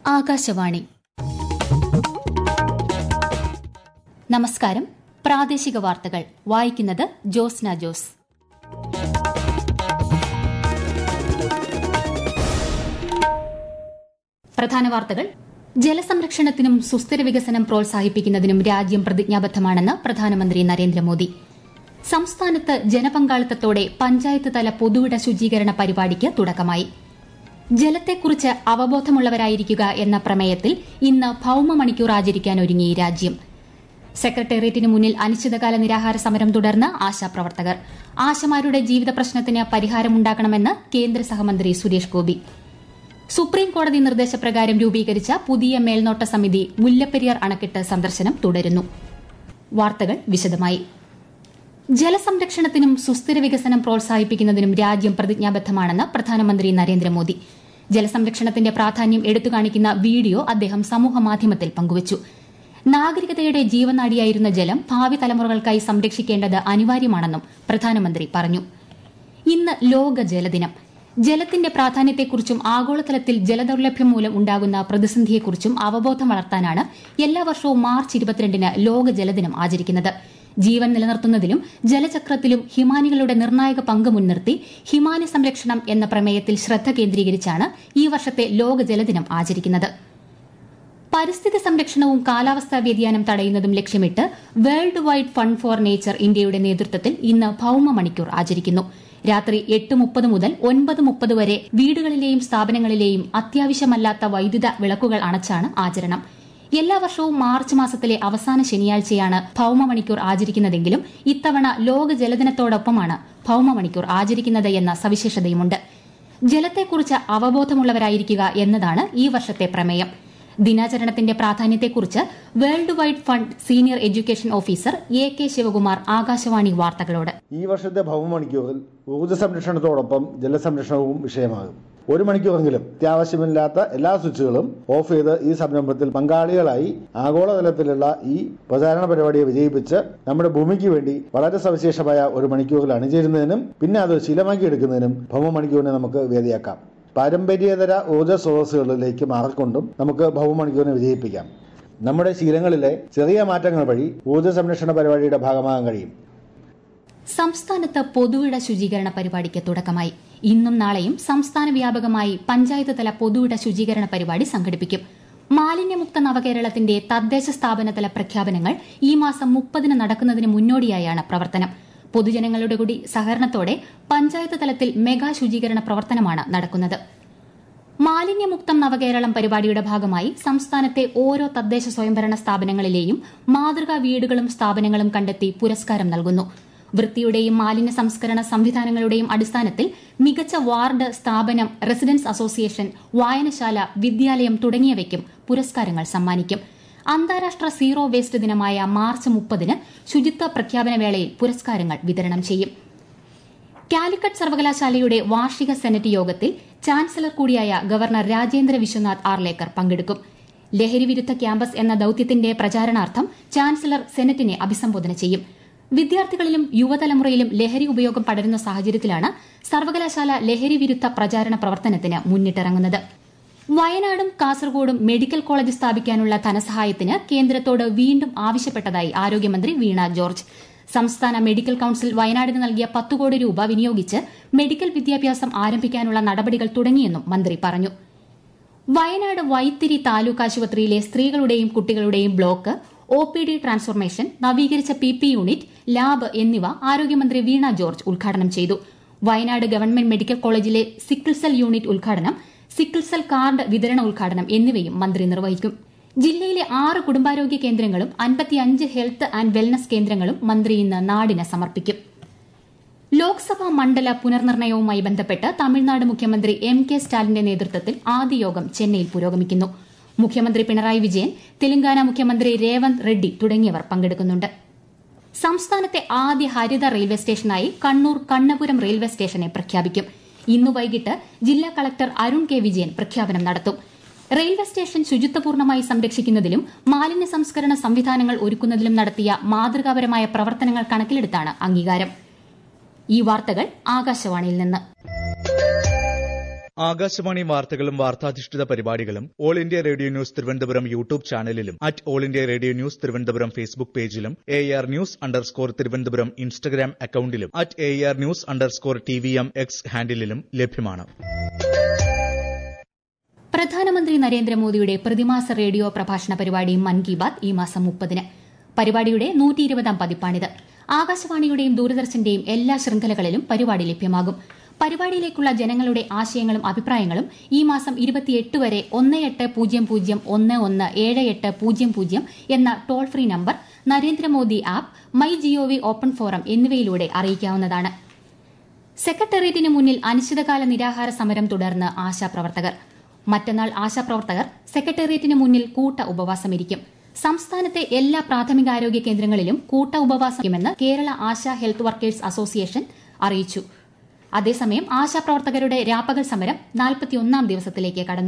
ആകാശവാണി നമസ്കാരം പ്രാദേശിക വാർത്തകൾ വായിക്കുന്നത് ജോസ്ന ജോസ് പ്രധാന വാർത്തകൾ ജലസംരക്ഷണത്തിനും സുസ്ഥിര വികസനം പ്രോത്സാഹിപ്പിക്കുന്നതിനും രാജ്യം പ്രതിജ്ഞാബദ്ധമാണെന്ന് പ്രധാനമന്ത്രി നരേന്ദ്രമോദി സംസ്ഥാനത്ത് ജനപങ്കാളിത്തത്തോടെ പഞ്ചായത്ത് തല പൊതുവിട ശുചീകരണ പരിപാടിക്ക് തുടക്കമായി ജലത്തെക്കുറിച്ച് അവബോധമുള്ളവരായിരിക്കുക എന്ന പ്രമേയത്തിൽ ഇന്ന് ഭൌമ മണിക്കൂർ ആചരിക്കാൻ ഒരുങ്ങി രാജ്യം സെക്രട്ടേറിയറ്റിന് മുന്നിൽ അനിശ്ചിതകാല നിരാഹാര സമരം തുടർന്ന് ആശാപ്രവർത്തകർ ആശമാരുടെ ജീവിത പ്രശ്നത്തിന് പരിഹാരമുണ്ടാക്കണമെന്ന് കേന്ദ്ര സഹമന്ത്രി സുരേഷ് ഗോപി സുപ്രീം കോടതി നിർദ്ദേശപ്രകാരം രൂപീകരിച്ച പുതിയ മേൽനോട്ട സമിതി മുല്ലപ്പെരിയാർ അണക്കെട്ട് സന്ദർശനം തുടരുന്നു വാർത്തകൾ വിശദമായി ജലസംരക്ഷണത്തിനും സുസ്ഥിര വികസനം പ്രോത്സാഹിപ്പിക്കുന്നതിനും രാജ്യം പ്രതിജ്ഞാബദ്ധമാണെന്ന് പ്രധാനമന്ത്രി നരേന്ദ്രമോദി ജലസംരക്ഷണത്തിന്റെ പ്രാധാന്യം എടുത്തുകാണിക്കുന്ന വീഡിയോ അദ്ദേഹം സമൂഹമാധ്യമത്തിൽ പങ്കുവച്ചു നാഗരികതയുടെ ജീവനാഡിയായിരുന്ന ജലം ഭാവി തലമുറകൾക്കായി സംരക്ഷിക്കേണ്ടത് അനിവാര്യമാണെന്നും പ്രധാനമന്ത്രി പറഞ്ഞു ഇന്ന് ലോക ജലദിനം ജലത്തിന്റെ പ്രാധാന്യത്തെക്കുറിച്ചും ആഗോളതലത്തിൽ ജലദൌർലഭ്യം മൂലം ഉണ്ടാകുന്ന പ്രതിസന്ധിയെക്കുറിച്ചും അവബോധം വളർത്താനാണ് എല്ലാ വർഷവും മാർച്ച് ഇരുപത്തിരണ്ടിന് ലോക ജലദിനം ആചരിക്കുന്നത് ജീവൻ നിലനിർത്തുന്നതിലും ജലചക്രത്തിലും ഹിമാനികളുടെ നിർണായക പങ്ക് മുൻനിർത്തി ഹിമാനി സംരക്ഷണം എന്ന പ്രമേയത്തിൽ ശ്രദ്ധ കേന്ദ്രീകരിച്ചാണ് ഈ വർഷത്തെ ലോക ജലദിനം ആചരിക്കുന്നത് പരിസ്ഥിതി സംരക്ഷണവും കാലാവസ്ഥാ വ്യതിയാനം തടയുന്നതും ലക്ഷ്യമിട്ട് world wide fund for nature ഇന്ത്യയുടെ നേതൃത്വത്തിൽ ഇന്ന് ഭൌമ മണിക്കൂർ ആചരിക്കുന്നു രാത്രി എട്ട് മുപ്പത് മുതൽ ഒൻപത് മുപ്പത് വരെ വീടുകളിലെയും സ്ഥാപനങ്ങളിലെയും അത്യാവശ്യമല്ലാത്ത വൈദ്യുത വിളക്കുകൾ അണച്ചാണ് ആചരണം എല്ലാ വർഷവും മാർച്ച് മാസത്തിലെ അവസാന ശനിയാഴ്ചയാണ് ഭൌമ മണിക്കൂർ ആചരിക്കുന്നതെങ്കിലും ഇത്തവണ ലോക ജലദിനത്തോടൊപ്പമാണ് ഭൌമ മണിക്കൂർ ആചരിക്കുന്നത് എന്ന സവിശേഷതയുമുണ്ട് ജലത്തെക്കുറിച്ച് അവബോധമുള്ളവരായിരിക്കുക എന്നതാണ് ഈ വർഷത്തെ പ്രമേയം ദിനാചരണത്തിന്റെ പ്രാധാന്യത്തെക്കുറിച്ച് world wide fund senior education officer A K Sivakumar Akashvani വാർത്തകളോട് ഈ വർഷത്തെ ഭൗമമണിക്കൂറിൽ ഊർജ്ജ സംരക്ഷണത്തോടൊപ്പം ജലസംരക്ഷണവും വിഷയമാകും ഒരു മണിക്കൂറെങ്കിലും അത്യാവശ്യമില്ലാത്ത എല്ലാ സ്വിച്ചുകളും ഓഫ് ചെയ്ത് ഈ സംരംഭത്തിൽ പങ്കാളികളായി ആഗോളതലത്തിലുള്ള ഈ പ്രചാരണ പരിപാടിയെ വിജയിപ്പിച്ച് നമ്മുടെ ഭൂമിക്ക് വേണ്ടി വളരെ സവിശേഷമായ ഒരു മണിക്കൂറിൽ അണിചേരുന്നതിനും പിന്നെ അത് ശീലമാക്കി എടുക്കുന്നതിനും ഭൗമമണിക്കൂറിനെ നമുക്ക് വേദിയാക്കാം പാരമ്പര്യേതര ഊർജ്ജ സ്രോതസ്സുകളിലേക്ക് മാറിക്കൊണ്ടും നമുക്ക് ഭൗമമണിക്കൂറിനെ വിജയിപ്പിക്കാം നമ്മുടെ ശീലങ്ങളിലെ ചെറിയ മാറ്റങ്ങൾ വഴി ഊർജ്ജ സംരക്ഷണ പരിപാടിയുടെ ഭാഗമാകാൻ കഴിയും സംസ്ഥാനത്ത് പൊതുവിട ശുചീകരണ പരിപാടിക്ക് തുടക്കമായി ഇന്നും നാളെയും സംസ്ഥാന വ്യാപകമായി പഞ്ചായത്ത് തല പൊതുവിട ശുചീകരണ പരിപാടി സംഘടിപ്പിക്കും മാലിന്യമുക്ത നവകേരളത്തിന്റെ തദ്ദേശ സ്ഥാപനതല പ്രഖ്യാപനങ്ങൾ ഈ മാസം മുപ്പതിന് നടക്കുന്നതിന് മുന്നോടിയായാണ് പ്രവർത്തനം പൊതുജനങ്ങളുടെ കൂടി സഹകരണത്തോടെ പഞ്ചായത്ത് തലത്തിൽ മെഗാ ശുചീകരണ പ്രവർത്തനമാണ് നടക്കുന്നത് മാലിന്യമുക്തം നവകേരളം പരിപാടിയുടെ ഭാഗമായി സംസ്ഥാനത്തെ ഓരോ തദ്ദേശ സ്വയംഭരണ സ്ഥാപനങ്ങളിലെയും മാതൃകാ വീടുകളും സ്ഥാപനങ്ങളും കണ്ടെത്തി പുരസ്കാരം നൽകുന്നു വൃത്തിയുടെയും മാലിന്യ സംസ്കരണ സംവിധാനങ്ങളുടെയും അടിസ്ഥാനത്തിൽ മികച്ച വാർഡ് സ്ഥാപനം റെസിഡൻസ് അസോസിയേഷൻ വായനശാല വിദ്യാലയം തുടങ്ങിയവയ്ക്കും പുരസ്കാരങ്ങൾ സമ്മാനിക്കും അന്താരാഷ്ട്ര സീറോ വേസ്റ്റ് ദിനമായ മാർച്ച് മുപ്പതിന് ശുചിത്വ പ്രഖ്യാപന വേളയിൽ പുരസ്കാരങ്ങൾ വിതരണം ചെയ്യും കാലിക്കറ്റ് സർവകലാശാലയുടെ വാർഷിക സെനറ്റ് യോഗത്തിൽ ചാൻസലർ കൂടിയായ ഗവർണർ രാജേന്ദ്ര വിശ്വനാഥ് ആർലേക്കർ പങ്കെടുക്കും ലഹരി വിരുദ്ധ ക്യാമ്പസ് എന്ന ദൌത്യത്തിന്റെ പ്രചാരണാർത്ഥം ചാൻസലർ സെനറ്റിനെ അഭിസംബോധന ചെയ്യും വിദ്യാർത്ഥികളിലും യുവതലമുറയിലും ലഹരി ഉപയോഗം പടരുന്ന സാഹചര്യത്തിലാണ് സർവകലാശാല ലഹരി വിരുദ്ധ പ്രചാരണ പ്രവർത്തനത്തിന് മുന്നിട്ടിറങ്ങുന്നത് വയനാടും കാസർഗോഡും മെഡിക്കൽ കോളേജ് സ്ഥാപിക്കാനുള്ള ധനസഹായത്തിന് കേന്ദ്രത്തോട് വീണ്ടും ആവശ്യപ്പെട്ടതായി ആരോഗ്യമന്ത്രി വീണ ജോർജ് സംസ്ഥാന മെഡിക്കൽ കൌൺസിൽ വയനാടിന് നൽകിയ പത്ത് കോടി രൂപ വിനിയോഗിച്ച് മെഡിക്കൽ വിദ്യാഭ്യാസം ആരംഭിക്കാനുള്ള നടപടികൾ തുടങ്ങിയെന്നും മന്ത്രി പറഞ്ഞു വയനാട് വൈത്തിരി താലൂക്ക് ആശുപത്രിയിലെ സ്ത്രീകളുടെയും കുട്ടികളുടെയും block O P D transformation നവീകരിച്ച പി പി യൂണിറ്റ് ലാബ് എന്നിവ ആരോഗ്യമന്ത്രി വീണ ജോർജ് ഉദ്ഘാടനം ചെയ്തു വയനാട് ഗവൺമെന്റ് മെഡിക്കൽ കോളേജിലെ സിക്കിൾസെൽ യൂണിറ്റ് ഉദ്ഘാടനം സിക്കിൾസെൽ കാർഡ് വിതരണ ഉദ്ഘാടനം എന്നിവയും മന്ത്രി നിർവഹിക്കും ജില്ലയിലെ ആറ് കുടുംബാരോഗ്യ കേന്ദ്രങ്ങളും അൻപത്തിയഞ്ച് ഹെൽത്ത് ആൻഡ് വെൽനസ് കേന്ദ്രങ്ങളും മന്ത്രി ഇന്ന് നാടിന് സമർപ്പിക്കും ലോക്സഭാ മണ്ഡല പുനർനിർണയവുമായി ബന്ധപ്പെട്ട് തമിഴ്നാട് മുഖ്യമന്ത്രി എം കെ സ്റ്റാലിന്റെ നേതൃത്വത്തിൽ ആദ്യ യോഗം ചെന്നൈയിൽ പുരോഗമിക്കുന്നു മുഖ്യമന്ത്രി പിണറായി വിജയൻ തെലങ്കാന മുഖ്യമന്ത്രി രേവന്ത് റെഡ്ഡി തുടങ്ങിയവർ പങ്കെടുക്കുന്നുണ്ട് സംസ്ഥാനത്തെ ആദ്യ ഹരിത റെയിൽവേ സ്റ്റേഷനായി കണ്ണൂർ കണ്ണപുരം റെയിൽവേ സ്റ്റേഷനെ പ്രഖ്യാപിക്കും ഇന്നു വൈകിട്ട് ജില്ലാ കളക്ടർ അരുൺ കെ വിജയൻ പ്രഖ്യാപനം നടത്തും റെയിൽവേ സ്റ്റേഷൻ ശുചിത്വപൂർണ്ണമായി സംരക്ഷിക്കുന്നതിലും മാലിന്യ സംസ്കരണ സംവിധാനങ്ങൾ ഒരുക്കുന്നതിലും നടത്തിയ മാതൃകാപരമായ പ്രവർത്തനങ്ങൾ കണക്കിലെടുത്താണ് അംഗീകാരം ഈ വാർത്തകൾ ആകാശവാണിയിൽ നിന്ന് ആകാശവാണി വാർത്തകളും വാർത്താധിഷ്ഠിത പരിപാടികളും all India radio news Thiruvananthapuram YouTube ചാനലിലും at all India radio news Thiruvananthapuram Facebook പേജിലും A R news underscore Thiruvananthapuram Instagram അക്കൌണ്ടിലും at A R news underscore T V M X ഹാൻഡിലും ലഭ്യമാണ് പ്രധാനമന്ത്രി നരേന്ദ്രമോദിയുടെ പ്രതിമാസ റേഡിയോ പ്രഭാഷണ പരിപാടി മൻ കി ബാത് ഈ മാസം മുപ്പതിന് പരിപാടിയുടെ നൂറ്റി ഇരുപതാം പതിപ്പാണിത് ആകാശവാണിയുടെയും ദൂരദർശന്റെയും എല്ലാ ശൃംഖലകളിലും പരിപാടി ലഭ്യമാകും പരിപാടിയിലേക്കുള്ള ജനങ്ങളുടെ ആശയങ്ങളും അഭിപ്രായങ്ങളും ഈ മാസം ഇരുപത്തിയെട്ട് വരെ ഒന്ന് എട്ട് പൂജ്യം പൂജ്യം ഒന്ന് ഒന്ന് ഏഴ് എട്ട് പൂജ്യം പൂജ്യം എന്ന toll free number Narendra Modi app my G O V open forum എന്നിവയിലൂടെ അറിയിക്കാവുന്നതാണ് സെക്രട്ടേറിയറ്റിന് മുന്നിൽ അനിശ്ചിതകാല നിരാഹാര സമരം തുടർന്ന് ആശാപ്രവർത്തകർ മറ്റന്നാൾ ആശാപ്രവർത്തകർ സെക്രട്ടേറിയറ്റിന് മുന്നിൽ കൂട്ട ഉപവാസമിരിക്കും സംസ്ഥാനത്തെ എല്ലാ പ്രാഥമികാരോഗ്യ കേന്ദ്രങ്ങളിലും കൂട്ട ഉപവാസമെന്ന് Kerala Asha health workers association അറിയിച്ചു അതേസമയം ആശാപ്രവർത്തകരുടെ രാപ്പകൽ സമരം നാൽപ്പത്തിയൊന്നാം ദിവസത്തിലേക്ക് കടന്നു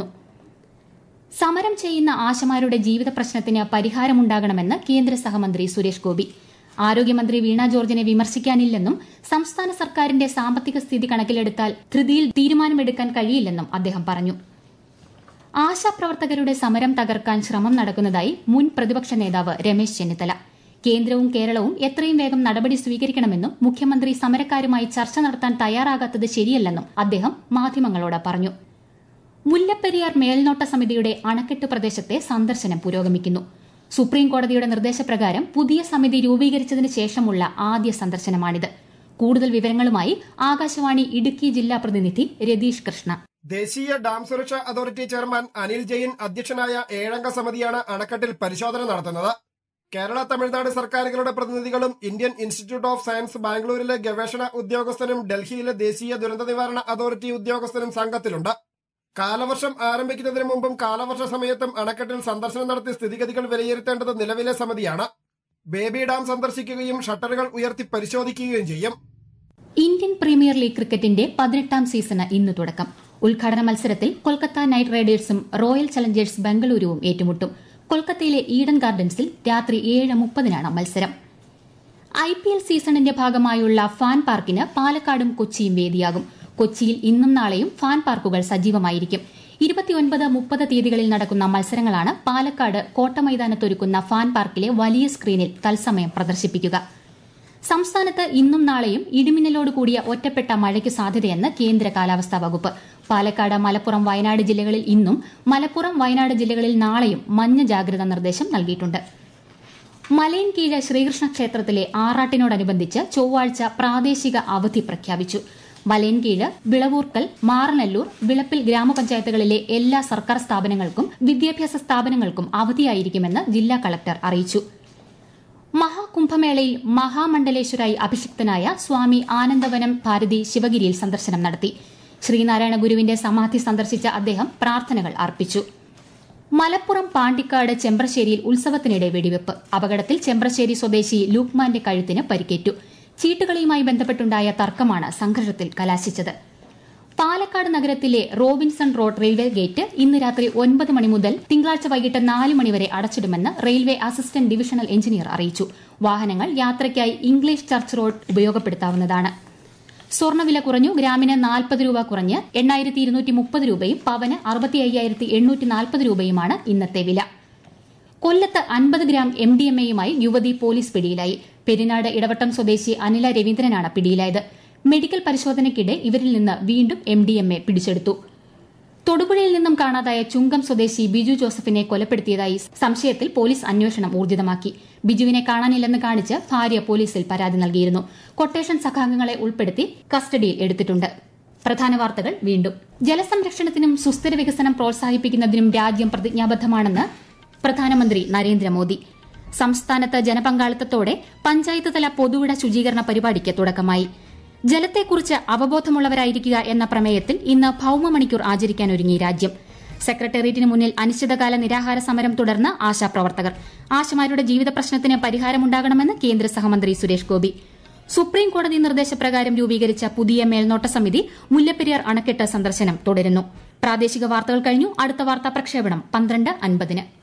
സമരം ചെയ്യുന്ന ആശമാരുടെ ജീവിത പ്രശ്നത്തിന് പരിഹാരമുണ്ടാകണമെന്ന് കേന്ദ്ര സഹമന്ത്രി സുരേഷ് ഗോപി ആരോഗ്യമന്ത്രി വീണ ജോർജിനെ വിമർശിക്കാനില്ലെന്നും സംസ്ഥാന സർക്കാരിന്റെ സാമ്പത്തിക സ്ഥിതി കണക്കിലെടുത്താൽ ധൃതിയിൽ തീരുമാനമെടുക്കാൻ കഴിയില്ലെന്നും അദ്ദേഹം പറഞ്ഞു ആശാപ്രവർത്തകരുടെ സമരം തകർക്കാൻ ശ്രമം നടക്കുന്നതായി മുൻ പ്രതിപക്ഷ നേതാവ് രമേശ് ചെന്നിത്തല കേന്ദ്രവും കേരളവും എത്രയും വേഗം നടപടി സ്വീകരിക്കണമെന്നും മുഖ്യമന്ത്രി സമരക്കാരുമായി ചർച്ച നടത്താൻ തയ്യാറാകാത്തത് ശരിയല്ലെന്നും അദ്ദേഹം മാധ്യമങ്ങളോട് പറഞ്ഞു മുല്ലപ്പെരിയാർ മേൽനോട്ട സമിതിയുടെ അണക്കെട്ട് പ്രദേശത്തെ സന്ദർശനം പുരോഗമിക്കുന്നു സുപ്രീം കോടതിയുടെ നിർദ്ദേശപ്രകാരം പുതിയ സമിതി രൂപീകരിച്ചതിന് ശേഷമുള്ള ആദ്യ സന്ദർശനമാണിത് കൂടുതൽ വിവരങ്ങളുമായി ആകാശവാണി ഇടുക്കി ജില്ലാ പ്രതിനിധി രതീഷ് കൃഷ്ണ ദേശീയ ഡാം സുരക്ഷാ അതോറിറ്റി ചെയർമാൻ അനിൽ ജെയിൻ അധ്യക്ഷനായ ഏഴംഗ സമിതിയാണ് അണക്കെട്ടിൽ പരിശോധന നടത്തുന്നത് കേരള തമിഴ്നാട് സർക്കാരുകളുടെ പ്രതിനിധികളും ഇന്ത്യൻ ഇൻസ്റ്റിറ്റ്യൂട്ട് ഓഫ് സയൻസ് ബാംഗ്ലൂരിലെ ഗവേഷണ ഉദ്യോഗസ്ഥനും ഡൽഹിയിലെ ദേശീയ ദുരന്ത നിവാരണ അതോറിറ്റി ഉദ്യോഗസ്ഥനും സംഘത്തിലുണ്ട് കാലവർഷം ആരംഭിക്കുന്നതിന് മുമ്പും കാലവർഷ സമയത്തും അണക്കെട്ടിൽ സന്ദർശനം നടത്തി സ്ഥിതിഗതികൾ വിലയിരുത്തേണ്ടത് നിലവിലെ സമിതിയാണ് ബേബി ഡാം സന്ദർശിക്കുകയും ഷട്ടറുകൾ ഉയർത്തി പരിശോധിക്കുകയും ചെയ്യും ഇന്ത്യൻ പ്രീമിയർ ലീഗ് ക്രിക്കറ്റിന്റെ പതിനെട്ടാം സീസണ് ഇന്ന് തുടക്കം ഉദ്ഘാടന മത്സരത്തിൽ കൊൽക്കത്ത നൈറ്റ് റൈഡേഴ്സും റോയൽ ചലഞ്ചേഴ്സ് ബംഗളൂരുവും ഏറ്റുമുട്ടും കൊൽക്കത്തയിലെ ഈഡൻ ഗാർഡൻസിൽ രാത്രി ഏഴ് മുപ്പതിനാണ് മത്സരം ഐ പി എൽ സീസണിന്റെ ഭാഗമായുള്ള ഫാൻ പാർക്കിന് പാലക്കാടും കൊച്ചിയും വേദിയാകും കൊച്ചിയിൽ ഇന്നും നാളെയും ഫാൻ പാർക്കുകൾ സജീവമായിരിക്കും ഇരുപത്തിയൊൻപത് മുപ്പത് തീയതികളിൽ നടക്കുന്ന മത്സരങ്ങളാണ് പാലക്കാട് കോട്ടമൈതാനത്തൊരുക്കുന്ന ഫാൻ പാർക്കിലെ വലിയ സ്ക്രീനിൽ തത്സമയം പ്രദർശിപ്പിക്കുക സംസ്ഥാനത്ത് ഇന്നും നാളെയും ഇടിമിന്നലോട് കൂടിയ ഒറ്റപ്പെട്ട മഴയ്ക്ക് സാധ്യതയെന്ന് കേന്ദ്ര കാലാവസ്ഥാ വകുപ്പ് പാലക്കാട് മലപ്പുറം വയനാട് ജില്ലകളിൽ ഇന്നും മലപ്പുറം വയനാട് ജില്ലകളിൽ നാളെയും മഞ്ഞ ജാഗ്രതാ നിർദ്ദേശം നൽകിയിട്ടുണ്ട് മലയൻകീഴ് ശ്രീകൃഷ്ണ ക്ഷേത്രത്തിലെ ആറാട്ടിനോടനുബന്ധിച്ച് ചൊവ്വാഴ്ച പ്രാദേശിക അവധി പ്രഖ്യാപിച്ചു മലയൻകീഴ് വിളവൂർക്കൽ മാറനല്ലൂർ വിളപ്പിൽ ഗ്രാമപഞ്ചായത്തുകളിലെ എല്ലാ സർക്കാർ സ്ഥാപനങ്ങൾക്കും വിദ്യാഭ്യാസ സ്ഥാപനങ്ങൾക്കും അവധിയായിരിക്കുമെന്ന് ജില്ലാ കളക്ടർ അറിയിച്ചു മഹാകുംഭമേളയിൽ മഹാമണ്ഡലേശ്വരായി അഭിഷിക്തനായ സ്വാമി ആനന്ദവനം ഭാരതി ശിവഗിരിയിൽ സന്ദർശനം നടത്തി ശ്രീനാരായണ ഗുരുവിന്റെ സമാധി സന്ദർശിച്ച അദ്ദേഹം പ്രാർത്ഥനകൾ അർപ്പിച്ചു മലപ്പുറം പാണ്ടിക്കാട് ചെമ്പ്രശ്ശേരിയിൽ ഉത്സവത്തിനിടെ വെടിവെപ്പ് അപകടത്തിൽ ചെമ്പ്രശ്ശേരി സ്വദേശി ലൂക്മാന്റെ കഴുത്തിന് പരിക്കേറ്റു ചീട്ടുകളിയുമായി ബന്ധപ്പെട്ടുണ്ടായ തർക്കമാണ് സംഘർഷത്തിൽ കലാശിച്ചത് പാലക്കാട് നഗരത്തിലെ റോബിൻസൺ റോഡ് റെയിൽവേ ഗേറ്റ് ഇന്ന് രാത്രി ഒൻപത് മണി മുതൽ തിങ്കളാഴ്ച വൈകിട്ട് നാല് മണിവരെ അടച്ചിടുമെന്ന് റെയിൽവേ അസിസ്റ്റന്റ് ഡിവിഷണൽ എഞ്ചിനീയർ അറിയിച്ചു വാഹനങ്ങൾ യാത്രയ്ക്കായി ഇംഗ്ലീഷ് ചർച്ച് റോഡ് ഉപയോഗപ്പെടുത്താവുന്നതാണ് സ്വർണ്ണവില കുറഞ്ഞു ഗ്രാമിന് നാൽപ്പത് രൂപ കുറഞ്ഞ് എണ്ണായിരത്തി ഇരുന്നൂറ്റി മുപ്പത് രൂപയും പവന് അറുപത്തി അയ്യായിരത്തി എണ്ണൂറ്റി നാൽപ്പത് രൂപയുമാണ് ഇന്നത്തെ വില കൊല്ലത്ത് അൻപത് ഗ്രാം എം ഡി എം എയുമായി യുവതി പോലീസ് പിടിയിലായി പെരിനാട് ഇടവട്ടം സ്വദേശി അനില രവീന്ദ്രനാണ് പിടിയിലായത് മെഡിക്കൽ പരിശോധനയ്ക്കിടെ ഇവരിൽ നിന്ന് വീണ്ടും എം ഡി എം എ പിടിച്ചെടുത്തു തൊടുപുഴയിൽ നിന്നും കാണാതായ ചുങ്കം സ്വദേശി ബിജു ജോസഫിനെ കൊലപ്പെടുത്തിയതായി സംശയത്തിൽ പോലീസ് അന്വേഷണം ഊർജിതമാക്കി ബിജുവിനെ കാണാനില്ലെന്ന് കാണിച്ച് ഭാര്യ പോലീസിൽ പരാതി നൽകിയിരുന്നു കൊട്ടേഷൻ സഖാംഗങ്ങളെ ഉൾപ്പെടുത്തി കസ്റ്റഡിയിൽ എടുത്തിട്ടുണ്ട് പ്രധാന വാർത്തകൾ വീണ്ടും ജലസംരക്ഷണത്തിനും സുസ്ഥിര വികസനം പ്രോത്സാഹിപ്പിക്കുന്നതിനും രാജ്യം പ്രതിജ്ഞാബദ്ധമാണെന്ന് പ്രധാനമന്ത്രി നരേന്ദ്രമോദി സംസ്ഥാനത്ത് ജനപങ്കാളിത്തത്തോടെ പഞ്ചായത്ത് തല പൊതുവിട ശുചീകരണ പരിപാടിക്ക് തുടക്കമായി ജലത്തെക്കുറിച്ച് അവബോധമുള്ളവരായിരിക്കുക എന്ന പ്രമേയത്തിൽ ഇന്ന് ഭൌമമണിക്കൂർ ആചരിക്കാനൊരുങ്ങി രാജ്യം സെക്രട്ടേറിയറ്റിന് മുന്നിൽ അനിശ്ചിതകാല നിരാഹാര സമരം തുടർന്ന് ആശാപ്രവർത്തകർ ആശമാരുടെ ജീവിത പ്രശ്നത്തിന് പരിഹാരമുണ്ടാകണമെന്ന് കേന്ദ്ര സഹമന്ത്രി സുരേഷ് ഗോപി സുപ്രീം കോടതി നിർദ്ദേശപ്രകാരം രൂപീകരിച്ച പുതിയ മേൽനോട്ട സമിതി മുല്ലപ്പെരിയാർ അണക്കെട്ട് സന്ദർശനം തുടരുന്നു പ്രാദേശിക വാർത്തകൾ കഴിഞ്ഞു അടുത്ത വാർത്താ പ്രക്ഷേപണം പന്ത്രണ്ട് അൻപതിന്